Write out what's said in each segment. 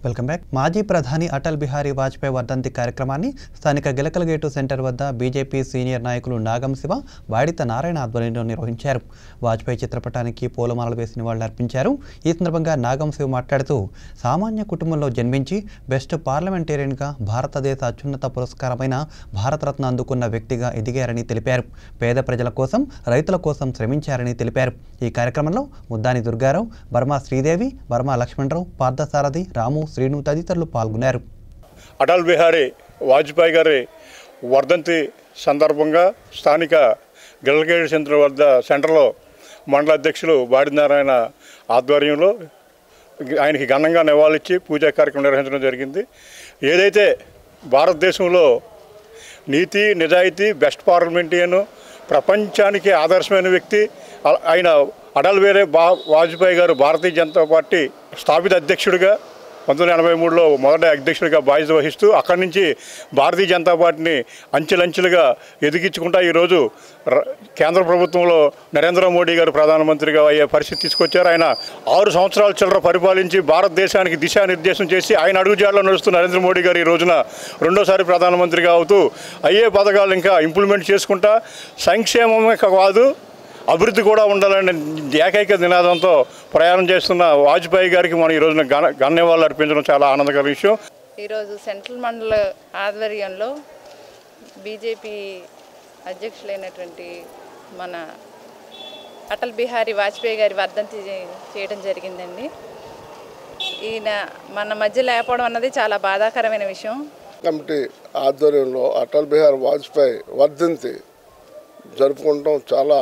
Welcome back మాజీ ప్రధాని అటల్ బిహారీ వాజ్పేయి వర్ధంతి కార్యక్రమాన్ని స్థానిక గిలకలగేటు సెంటర్ వద్ద బీజేపీ సీనియర్ నాయకులు నాగం శివ వాడిత నారాయణ ఆధ్వర్యంలో నిర్వహించారు వాజ్పేయి చిత్రపటానికి పూలమాలలు వేసి నివాళులు అర్పించారు ఈ సందర్భంగా నాగం శివ మాట్లాడుతూ సామాన్య కుటుంబంలో జన్మించి బెస్ట్ పార్లమెంటేరియన్గా భారతదేశ అత్యున్నత పురస్కారమైన భారతరత్న అందుకున్న వ్యక్తిగా ఎదిగారని తెలిపారు పేద ప్రజల కోసం రైతుల కోసం శ్రమించారని తెలిపారు ఈ కార్యక్రమంలో ముద్దాని దుర్గారావు బర్మా శ్రీదేవి బర్మా లక్ష్మణరావు పార్థసారథి రాము శ్రీను తదితరులు పాల్గొన్నారు అటల్ బిహారీ వాజ్పేయి గారి వర్ధంతి సందర్భంగా స్థానిక గిల్లగేడి సెంటర్ వద్ద సెంటర్లో మండల అధ్యక్షులు బాడి నారాయణ ఆధ్వర్యంలో ఆయనకి ఘనంగా నివాళిచ్చి పూజా కార్యక్రమం నిర్వహించడం జరిగింది ఏదైతే భారతదేశంలో నీతి నిజాయితీ బెస్ట్ పార్లమెంటియన్ ప్రపంచానికి ఆదర్శమైన వ్యక్తి ఆ- ఆయన అటల్ బిహారీ బా వాజ్పేయి గారు భారతీయ జనతా పార్టీ స్థాపిత అధ్యక్షుడిగా పంతొమ్మిది వందల ఎనభై మూడులో మొదటి అధ్యక్షుడిగా బాధ్యత వహిస్తూ అక్కడి నుంచి భారతీయ జనతా పార్టీని అంచెలంచెలుగా ఎదిగించుకుంటా ఈరోజు ర- కేంద్ర ప్రభుత్వంలో నరేంద్ర మోడీ గారు ప్రధానమంత్రిగా అయ్యే పరిస్థితి తీసుకొచ్చారు ఆయన ఆరు సంవత్సరాల చిల్లర పరిపాలించి భారతదేశానికి దిశానిర్దేశం చేసి ఆయన అడుగుజాడలో నడుస్తున్న నరేంద్ర మోడీ గారు ఈ రోజున రెండోసారి ప్రధానమంత్రిగా అవుతూ అయ్యే పథకాలు ఇంకా ఇంప్లిమెంట్ చేసుకుంటా సంక్షేమమే కాదు అభివృద్ధి కూడా ఉండాలనే ఏకైక నినాదంతో ప్రయాణం చేస్తున్న వాజ్పేయి గారికి మనం ఈ రోజున ఘన ఘన్యవాళ్ళు అర్పించడం చాలా ఆనందకర విషయం ఈరోజు సెంట్రల్ మండల ఆధ్వర్యంలో బీజేపీ అధ్యక్షులైనటువంటి మన అటల్ బిహారీ వాజ్పేయి గారి వర్ధంతి చే- చేయడం జరిగిందండి ఈయన మన మధ్య లేకపోవడం అన్నది చాలా బాధాకరమైన విషయం కమిటీ ఆధ్వర్యంలో అటల్ బిహారీ వాజ్పేయి వర్ధంతి జరుపుకుంటాం చాలా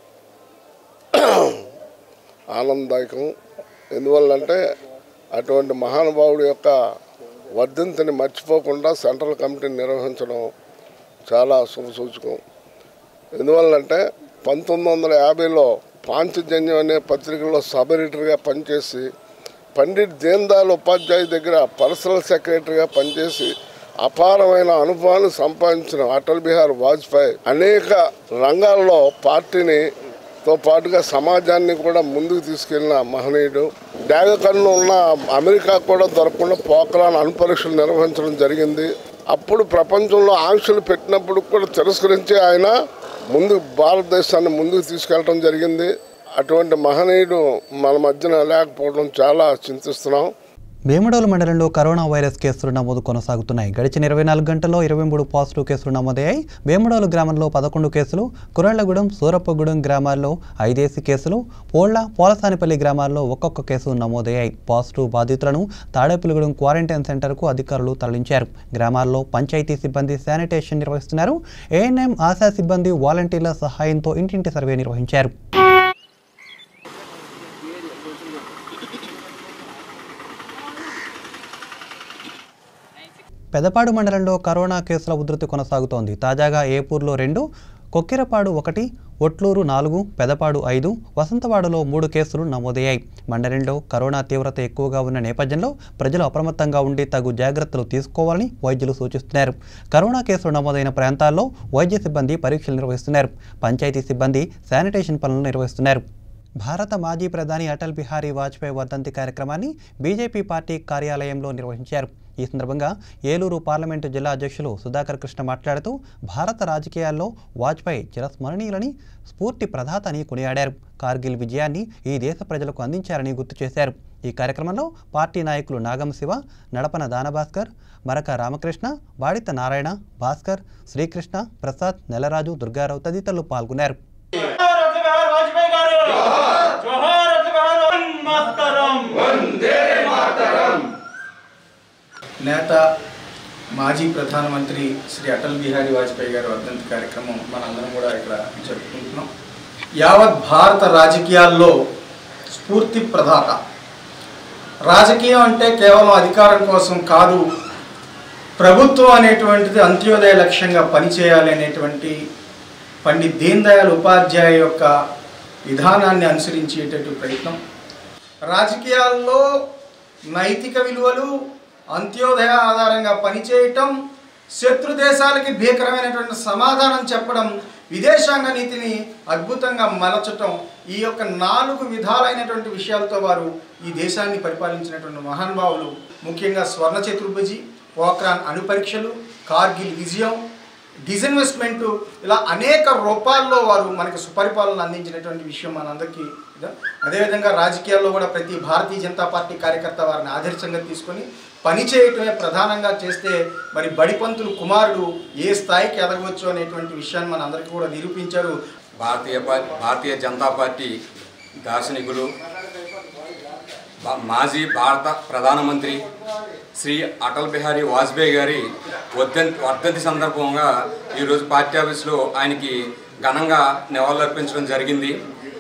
ఆనందదాయకం ఎందువల్లంటే అటువంటి మహానుభావుడి యొక్క వర్ధంతిని మర్చిపోకుండా సెంట్రల్ కమిటీ నిర్వహించడం చాలా శుభసూచకం ఎందువల్లంటే పంతొమ్మిది వందల యాభైలో పాంచజన్యం అనే పత్రికలో సబ్ ఎడిటర్గా పనిచేసి పండిట్ దీన్ దయాళ్ ఉపాధ్యాయ దగ్గర పర్సనల్ సెక్రటరీగా పనిచేసి అపారమైన అనుభవాన్ని సంపాదించిన అటల్ బిహారీ వాజ్పేయి అనేక రంగాల్లో పార్టీని తో పాటుగా సమాజాన్ని కూడా ముందుకు తీసుకెళ్లిన మహనీయుడు డాగ కన్ను ఉన్న అమెరికా కూడా దొరకకుండా పోకరాన్ అణుపరీక్షలు నిర్వహించడం జరిగింది అప్పుడు ప్రపంచంలో ఆంక్షలు పెట్టినప్పుడు కూడా తిరస్కరించి ఆయన ముందు భారతదేశాన్ని ముందుకు తీసుకెళ్ళడం జరిగింది అటువంటి మహనీయుడు మన మధ్యన లేకపోవడం చాలా చింతిస్తున్నాం వేముడోలు మండలంలో కరోనా వైరస్ కేసులు నమోదు కొనసాగుతున్నాయి గడిచిన ఇరవై నాలుగు గంటల్లో ఇరవై మూడు పాజిటివ్ కేసులు నమోదయ్యాయి వేముడోలు గ్రామంలో పదకొండు కేసులు కురళ్లగూడెం సూరప్పగూడెం గ్రామాల్లో ఐదేసి కేసులు పోళ్ల పోలసానిపల్లి గ్రామాల్లో ఒక్కొక్క కేసు నమోదయ్యాయి పాజిటివ్ బాధితులను తాడేపులగూడెం క్వారంటైన్ సెంటర్కు అధికారులు తరలించారు గ్రామాల్లో పంచాయతీ సిబ్బంది శానిటేషన్ నిర్వహిస్తున్నారు ఏఎన్ఎం ఆశా సిబ్బంది వాలంటీర్ల సహాయంతో ఇంటింటి సర్వే నిర్వహించారు పెదపాడు మండలంలో కరోనా కేసుల ఉధృతి కొనసాగుతోంది తాజాగా ఏపూర్లో రెండు కొక్కిరపాడు ఒకటి ఒట్లూరు నాలుగు పెదపాడు ఐదు వసంతవాడలో మూడు కేసులు నమోదయ్యాయి మండలంలో కరోనా తీవ్రత ఎక్కువగా ఉన్న నేపథ్యంలో ప్రజలు అప్రమత్తంగా ఉండి తగు జాగ్రత్తలు తీసుకోవాలని వైద్యులు సూచిస్తున్నారు కరోనా కేసులు నమోదైన ప్రాంతాల్లో వైద్య సిబ్బంది పరీక్షలు నిర్వహిస్తున్నారు పంచాయతీ సిబ్బంది శానిటేషన్ పనులు నిర్వహిస్తున్నారు భారత మాజీ ప్రధాని అటల్ బిహారీ వాజ్పేయి వర్ధంతి కార్యక్రమాన్ని బీజేపీ పార్టీ కార్యాలయంలో నిర్వహించారు ఈ సందర్భంగా ఏలూరు పార్లమెంటు జిల్లా అధ్యక్షులు సుధాకర్ కృష్ణ మాట్లాడుతూ భారత రాజకీయాల్లో వాజ్పేయి చిరస్మరణీయులని స్ఫూర్తి ప్రదాత అని కొనియాడారు కార్గిల్ విజయాన్ని ఈ దేశ ప్రజలకు అందించారని గుర్తు చేశారు ఈ కార్యక్రమంలో పార్టీ నాయకులు నాగం శివ నడపన దానభాస్కర్ మరక రామకృష్ణ వాడిత నారాయణ భాస్కర్ శ్రీకృష్ణ ప్రసాద్ నెలరాజు దుర్గారావు తదితరులు పాల్గొన్నారు जोहार अटल बिहारी वाजपेयी गाరు जोहार अटल बिहारी मातरम నేత మాజీ ప్రధానమంత్రి శ్రీ అటల్ బిహారీ వాజ్పేయి గారి వర్ధంతి కార్యక్రమం మనందరం కూడా ఇక్కడ జరుపుకుంటున్నాం యావత్ భారత రాజకీయాల్లో స్ఫూర్తి ప్రదాత రాజకీయం అంటే కేవలం అధికారం కోసం కాదు ప్రభుత్వం అనేటువంటిది అంత్యోదయ లక్ష్యంగా పనిచేయాలి అనేటువంటి పండిత్ దీన్ దయాళ్ ఉపాధ్యాయ యొక్క విధానాన్ని అనుసరించేటటువంటి ప్రయత్నం రాజకీయాల్లో నైతిక విలువలు అంత్యోదయ ఆధారంగా పనిచేయటం శత్రు దేశాలకి భీకరమైనటువంటి సమాధానం చెప్పడం విదేశాంగ నీతిని అద్భుతంగా మలచటం ఈ యొక్క నాలుగు విధాలైనటువంటి విషయాలతో వారు ఈ దేశాన్ని పరిపాలించినటువంటి మహానుభావులు ముఖ్యంగా స్వర్ణ చతుర్భుజి పోఖ్రాన్ అణు పరీక్షలు కార్గిల్ విజయం డిజిన్వెస్ట్మెంట్ ఇలా అనేక రూపాల్లో వారు మనకి సుపరిపాలన అందించినటువంటి విషయం మనందరికీ ఇదా. అదేవిధంగా రాజకీయాల్లో కూడా ప్రతి భారతీయ జనతా పార్టీ కార్యకర్త వారిని ఆదర్శంగా తీసుకొని పని చేయటమే ప్రధానంగా చేస్తే మరి బడిపంతులు కుమారుడు ఏ స్థాయికి ఎదగవచ్చు అనేటువంటి విషయాన్ని మన అందరికీ కూడా నిరూపించారు భారతీయ పా- భారతీయ జనతా పార్టీ దార్శనికులు బా- మాజీ భారత ప్రధానమంత్రి శ్రీ అటల్ బిహారీ వాజ్పేయి గారి వర్ధంతి వర్ధంతి సందర్భంగా ఈరోజు పార్టీ ఆఫీస్లో ఆయనకి ఘనంగా నివాళులర్పించడం జరిగింది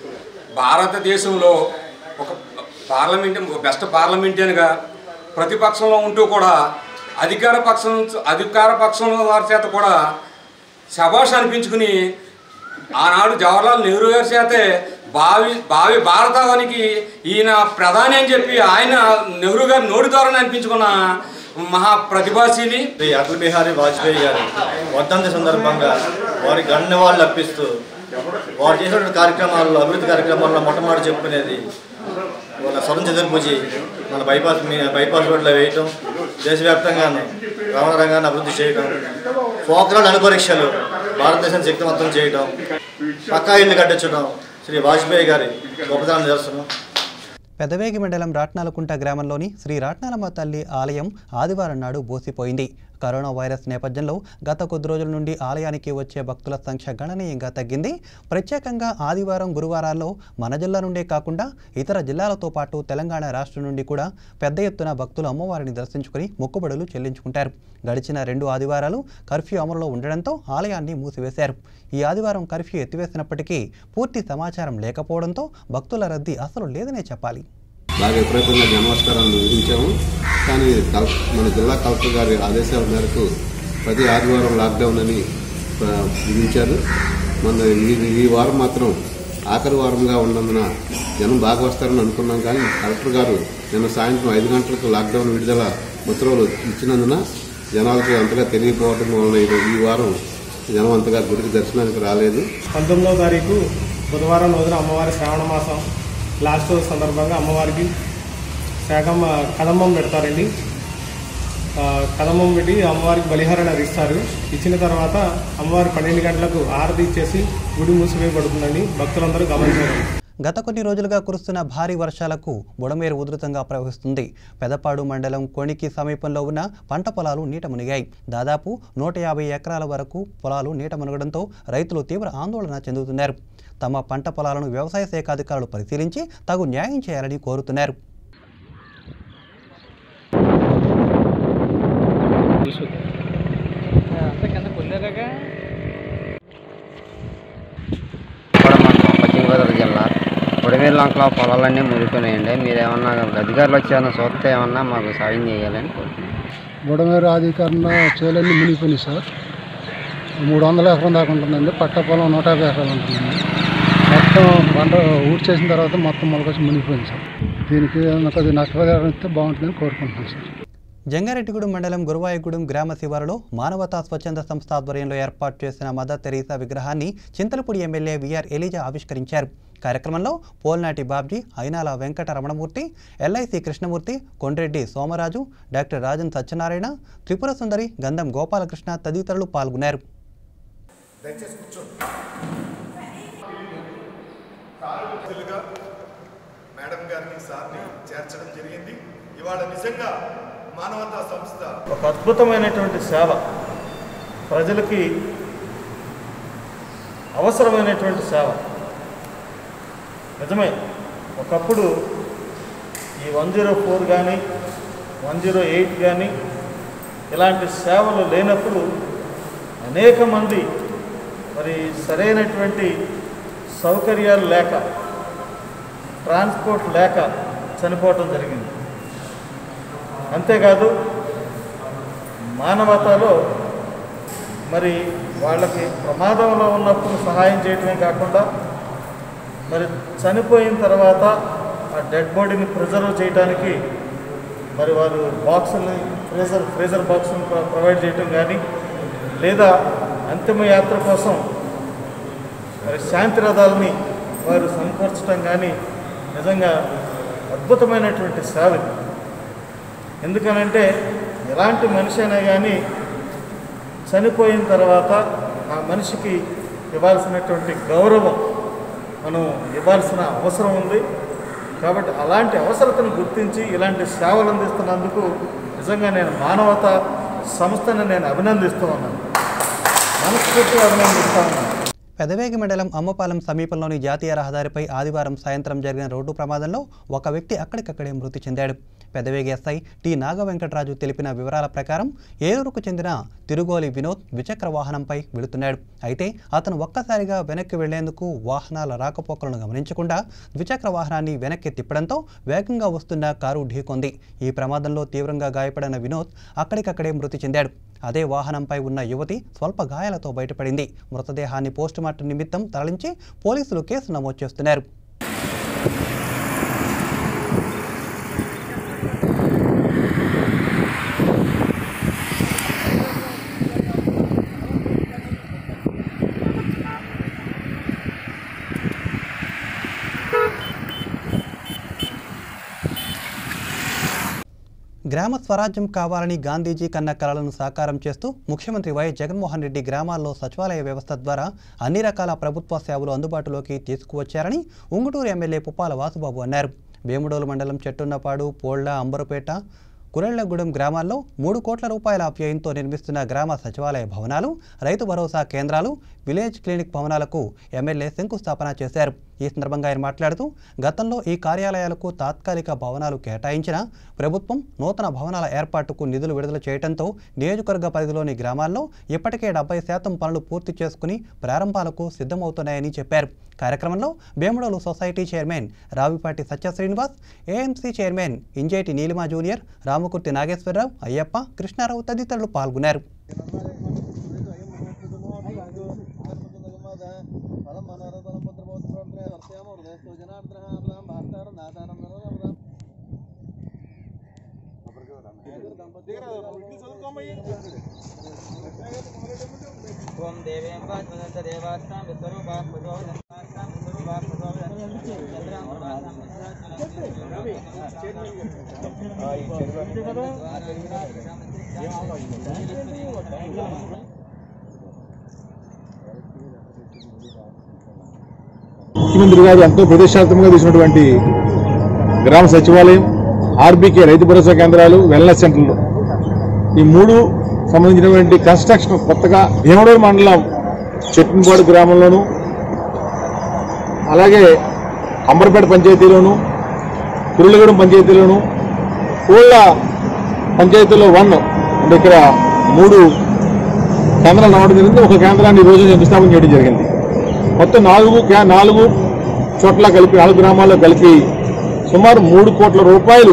భారతదేశంలో ఒక పార్లమెంట్ ఒక బెస్ట్ పార్లమెంటేన్గా ప్రతిపక్షంలో ఉంటూ కూడా అధికార పక్షం అధికార పక్షంలో వారి చేత కూడా శభాష్ అనిపించుకుని ఆనాడు జవహర్లాల్ నెహ్రూ గారి చేతే భావి భావి భారతావానికి ఈయన ప్రధాని అని చెప్పి ఆయన నెహ్రూ గారి నోటి ద్వారా అనిపించుకున్న మహా ప్రతిభాశీలి శ్రీ అటల్ బిహారీ వాజ్పేయి గారి వర్ధంతి సందర్భంగా వారి గణ నివాళులు అర్పిస్తూ వారు చేసినటువంటి కార్యక్రమాల్లో అభివృద్ధి కార్యక్రమాల్లో మొట్టమొదటి చెప్పుకునేది వాళ్ళ స్వర్ణ చతుర్భుజి మన బైపాస్ మీ బైపాస్ రోడ్లో వేయటం దేశవ్యాప్తంగాను రవాణా రంగాన్ని అభివృద్ధి చేయటం పోఖ్రాన్ అణు పరీక్షలు భారతదేశాన్ని శక్తివంతం చేయటం పక్కా ఇల్లు కట్టించడం శ్రీ వాజ్పేయి గారి గొప్పతనం నిదర్శనం పెదవేగి మండలం రాట్నాలకుంట గ్రామంలోని శ్రీ రాట్నాలమ్మ తల్లి ఆలయం ఆదివారం నాడు బోసిపోయింది కరోనా వైరస్ నేపథ్యంలో గత కొద్ది రోజుల నుండి ఆలయానికి వచ్చే భక్తుల సంఖ్య గణనీయంగా తగ్గింది ప్రత్యేకంగా ఆదివారం గురువారాల్లో మన జిల్లా నుండే కాకుండా ఇతర జిల్లాలతో పాటు తెలంగాణ రాష్ట్రం నుండి కూడా పెద్ద ఎత్తున భక్తులు అమ్మవారిని దర్శించుకుని మొక్కుబడులు చెల్లించుకుంటారు గడిచిన రెండు ఆదివారాలు కర్ఫ్యూ అమలులో ఉండడంతో ఆలయాన్ని మూసివేశారు ఈ ఆదివారం కర్ఫ్యూ ఎత్తివేసినప్పటికీ పూర్తి సమాచారం లేకపోవడంతో భక్తుల రద్దీ అసలు లేదనే చెప్పాలి బాగా విపరీతంగా జన్మస్కారాలను విధించాము కానీ కల్ మన జిల్లా కలెక్టర్ గారి ఆదేశాల మేరకు ప్రతి ఆదివారం లాక్డౌన్ అని ఆ, విధించారు మన ఈ ఈ వారం మాత్రం ఆఖరి వారంగా ఉన్నందున జనం బాగా వస్తారని అనుకున్నాం కానీ కలెక్టర్ గారు నిన్న సాయంత్రం ఐదు గంటలకు లాక్డౌన్ విడుదల ఉత్తర్వులు ఇచ్చినందున జనాలకు అంతగా తెలియకపోవడం వలన ఈ- ఈ వారం జనం అంతగా గుడికి దర్శనానికి రాలేదు పంతొమ్మిదవ తారీఖు బుధవారం రోజున అమ్మవారి శ్రావణ మాసం లాస్ట్ రోజు సందర్భంగా అమ్మవారికి శాఖమ్మ కదంబం పెడతారండి ఆ, కదంబం పెట్టి అమ్మవారికి బలిహారణ అది ఇస్తారు ఇచ్చిన తర్వాత అమ్మవారి పన్నెండు గంటలకు ఆరతి ఇచ్చేసి గుడి మూసివేయబడుతుందండి భక్తులందరూ గమనించారు గత కొన్ని రోజులుగా కురుస్తున్న భారీ వర్షాలకు బుడమేరు ఉధృతంగా ప్రవహిస్తుంది పెదపాడు మండలం కొణికి సమీపంలో ఉన్న పంట పొలాలు నీట మునిగాయి దాదాపు నూట యాభై ఎకరాల వరకు పొలాలు నీట మునగడంతో రైతులు తీవ్ర ఆందోళన చెందుతున్నారు తమ పంట పొలాలను వ్యవసాయ శాఖ అధికారులు పరిశీలించి తగు న్యాయం చేయాలని కోరుతున్నారు మండలం పశ్చిమ గోదావరి జిల్లా ఉడవేర్లంకలో పొలాలన్నీ మునిగిపోయినాయండి మీరు ఏమన్నా అధికారులు వచ్చి ఏమన్నా చూస్తే ఏమన్నా మాకు సాయం చేయాలని కోరుతున్నాం బుడమేరు అధికారంలో చేలన్నీ మునిగిపోయినాయి సార్ మూడు వందల ఎకరం దాకా ఉంటుందండి పట్ట పొలం నూట యాభై ఎకరాలు ఉంటుందండి మొత్తం పంట ఊడ్ చేసిన తర్వాత మొత్తం మొలకొచ్చి మునిగిపోయింది సార్ దీనికి ఏమన్నా కొద్దిగా నష్టపరిహారం ఇస్తే బాగుంటుందని కోరుకుంటున్నాను సార్ జంగారెడ్డిగూడెం మండలం గురువాయగూడెం గ్రామ శివారులో మానవతా స్వచ్ఛంద సంస్థ ఆధ్వర్యంలో ఏర్పాటు చేసిన మదర్ తెరీసా విగ్రహాన్ని చింతలపూడి ఎమ్మెల్యే విఆర్ ఎలీజా ఆవిష్కరించారు కార్యక్రమంలో పోల్నాటి బాబ్జీ అయినాల వెంకట రమణమూర్తి ఎల్ఐసి కృష్ణమూర్తి కొండ్రెడ్డి సోమరాజు డాక్టర్ రాజన్ సత్యనారాయణ త్రిపుర సుందరి గంధం గోపాలకృష్ణ తదితరులు పాల్గొన్నారు సార్వత్రికలుగా మేడం గారిని సార్ని చేర్చడం జరిగింది ఇవాళ నిజంగా మానవతా సంస్థ ఒక అద్భుతమైనటువంటి సేవ ప్రజలకి అవసరమైనటువంటి సేవ నిజమే ఒకప్పుడు ఈ వన్ జీరో ఫోర్ కానీ వన్ జీరో ఎయిట్ కానీ ఇలాంటి సేవలు లేనప్పుడు అనేక మంది మరి సరైనటువంటి సౌకర్యాలు లేక ట్రాన్స్పోర్ట్ లేక చనిపోవటం జరిగింది అంతేకాదు మానవతలో మరి వాళ్ళకి ప్రమాదంలో ఉన్నప్పుడు సహాయం చేయటమే కాకుండా మరి చనిపోయిన తర్వాత ఆ డెడ్ బాడీని ప్రిజర్వ్ చేయడానికి మరి వారు బాక్సుల్ని ఫ్రీజర్ ఫ్రీజర్ బాక్సులను ప్రొవైడ్ చేయటం కానీ లేదా అంతిమ యాత్ర కోసం మరి శాంతి రథాలని వారు సమకూర్చడం కానీ నిజంగా అద్భుతమైనటువంటి సేవ ఇది. ఎందుకనంటే ఎలాంటి మనిషి అయినా కానీ చనిపోయిన తర్వాత ఆ మనిషికి ఇవ్వాల్సినటువంటి గౌరవం మనం ఇవ్వాల్సిన అవసరం ఉంది కాబట్టి అలాంటి అవసరతను గుర్తించి ఇలాంటి సేవలు అందిస్తున్నందుకు నిజంగా నేను మానవతా సంస్థను నేను అభినందిస్తూ ఉన్నాను మనస్ఫూర్తిగా అభినందిస్తూ ఉన్నాను పెదవేగి మండలం అమ్మపాలెం సమీపంలోని జాతీయ రహదారిపై ఆదివారం సాయంత్రం జరిగిన రోడ్డు ప్రమాదంలో ఒక వ్యక్తి అక్కడికక్కడే మృతి చెందాడు పెదవేగి ఎస్ఐ టి నాగవెంకటరాజు తెలిపిన వివరాల ప్రకారం ఏలూరుకు చెందిన తిరుగోలి వినోద్ ద్విచక్ర వాహనంపై వెళుతున్నాడు అయితే అతను ఒక్కసారిగా వెనక్కి వెళ్లేందుకు వాహనాల రాకపోకలను గమనించకుండా ద్విచక్ర వాహనాన్ని వెనక్కి తిప్పడంతో వేగంగా వస్తున్న కారు ఢీకొంది ఈ ప్రమాదంలో తీవ్రంగా గాయపడిన వినోద్ అక్కడికక్కడే మృతి చెందాడు అదే వాహనంపై ఉన్న యువతి స్వల్ప గాయాలతో బయటపడింది మృతదేహాన్ని పోస్టుమార్టం నిమిత్తం తరలించి పోలీసులు కేసు నమోదు చేస్తున్నారు గ్రామ స్వరాజ్యం కావాలని గాంధీజీ కన్న కలలను సాకారం చేస్తూ ముఖ్యమంత్రి వైఎస్ జగన్మోహన్ రెడ్డి గ్రామాల్లో సచివాలయ వ్యవస్థ ద్వారా అన్ని రకాల ప్రభుత్వ సేవలు అందుబాటులోకి తీసుకువచ్చారని ఉంగుటూరు ఎమ్మెల్యే పుప్పాల వాసుబాబు అన్నారు వేముడోలు మండలం చెట్టున్నపాడు పోళ్ల అంబరుపేట కురెళ్లగూడెం గ్రామాల్లో మూడు కోట్ల రూపాయల వ్యయంతో నిర్మిస్తున్న గ్రామ సచివాలయ భవనాలు రైతు భరోసా కేంద్రాలు విలేజ్ క్లినిక్ భవనాలకు ఎమ్మెల్యే శంకుస్థాపన చేశారు ఈ సందర్భంగా ఆయన మాట్లాడుతూ గతంలో ఈ కార్యాలయాలకు తాత్కాలిక భవనాలు కేటాయించిన ప్రభుత్వం నూతన భవనాల ఏర్పాటుకు నిధులు విడుదల చేయడంతో నియోజకవర్గ పరిధిలోని గ్రామాల్లో ఇప్పటికే డెబ్బై శాతం పనులు పూర్తి చేసుకుని ప్రారంభాలకు సిద్ధమవుతున్నాయని చెప్పారు కార్యక్రమంలో Bhimadolu society chairman Ravipati Satya Srinivas AMC chairman Injeti Neelima junior Ramakurthi Nageswararao Ayyappa Krishnarao తదితరులు పాల్గొన్నారు ఓం దేవేం వాజ్మదంత దేవాస్తాం విశ్వరూపాం ప్రచోదయాస్తాం విశ్వరూపాం ముఖ్యమంత్రి గారు ఎంతో ప్రతిష్టాత్మకంగా తీసినటువంటి గ్రామ సచివాలయం ఆర్బీకే రైతు భరోసా కేంద్రాలు వెల్నెస్ సెంటర్లు ఈ మూడు సంబంధించినటువంటి కన్స్ట్రక్షన్ కొత్తగా భీమడూరు మండలం చెట్టినపాడు గ్రామంలోను అలాగే అంబర్పేట పంచాయతీలోను కురులగూడెం పంచాయతీలోను కోళ్ళ పంచాయతీలో వన్ అంటే ఇక్కడ మూడు కేంద్రాలు రావడం జరిగింది ఒక కేంద్రాన్ని ఈ రోజు శంకుస్థాపన చేయడం జరిగింది మొత్తం నాలుగు క్యా- నాలుగు చోట్ల కలిపి నాలుగు గ్రామాల్లో కలిపి సుమారు మూడు కోట్ల రూపాయలు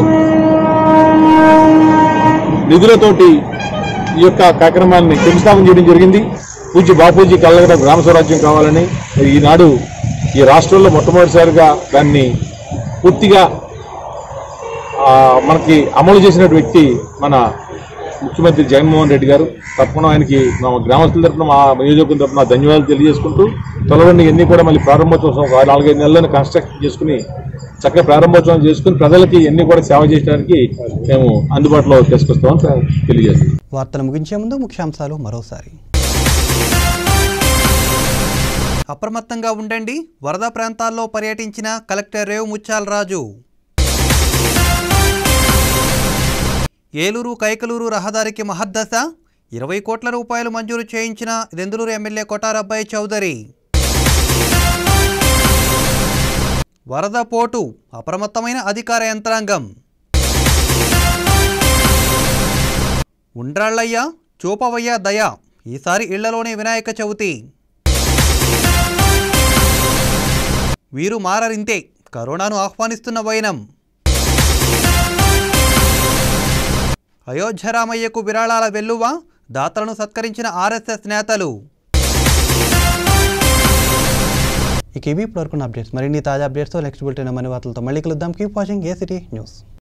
నిధులతోటి ఈ యొక్క కార్యక్రమాన్ని శంకుస్థాపన చేయడం జరిగింది పూజ్య బాపూజీ కళ్ళగడ గ్రామ స్వరాజ్యం కావాలని మరి ఈనాడు ఈ రాష్ట్రంలో మొట్టమొదటిసారిగా దాన్ని పూర్తిగా ఆ, మనకి అమలు చేసిన వ్యక్తి మన ముఖ్యమంత్రి జగన్మోహన్ రెడ్డి గారు తప్పకుండా ఆయనకి మా గ్రామస్తుల తరఫున మా నియోజకవర్గం తరఫున ధన్యవాదాలు తెలియజేసుకుంటూ త్వరలోని ఇవన్నీ కూడా మళ్ళీ ప్రారంభోత్సవం ఒక నాలుగైదు నెలలను కన్స్ట్రక్ట్ చేసుకుని చక్కగా ప్రారంభోత్సవం చేసుకుని ప్రజలకి ఇవన్నీ కూడా సేవ చేయడానికి మేము అందుబాటులో తీసుకొస్తామని తెలియజేస్తాం వార్తలు ముగించే ముందు ముఖ్యాంశాలు మరోసారి అప్రమత్తంగా ఉండండి వరద ప్రాంతాల్లో పర్యటించిన కలెక్టర్ రేవు ముత్యాలరాజు ఏలూరు కైకలూరు రహదారికి మహద్దశ ఇరవై కోట్ల రూపాయలు మంజూరు చేయించిన దెందులూరు ఎమ్మెల్యే కొటారబ్బాయి చౌదరి వరద పోటు అప్రమత్తమైన అధికార యంత్రాంగం ఉండ్రాళ్ళయ్య చూపవయ్య దయ ఈసారి ఇళ్లలోనే వినాయక చవితి వీరు మారరింతే కరోనాను ఆహ్వానిస్తున్న వైనం అయోధ్యరామయ్యకు విరాళాల వెల్లువ దాతలను సత్కరించిన ఆర్ఎస్ఎస్ నేతలు ఇక ఇవి ఇప్పటివరకు అప్డేట్స్ మరిన్ని తాజా అప్డేట్స్తో నెక్స్ట్ బులెటిన్ మనీ వార్తలతో మళ్ళీ కలుద్దాం keep watching a city news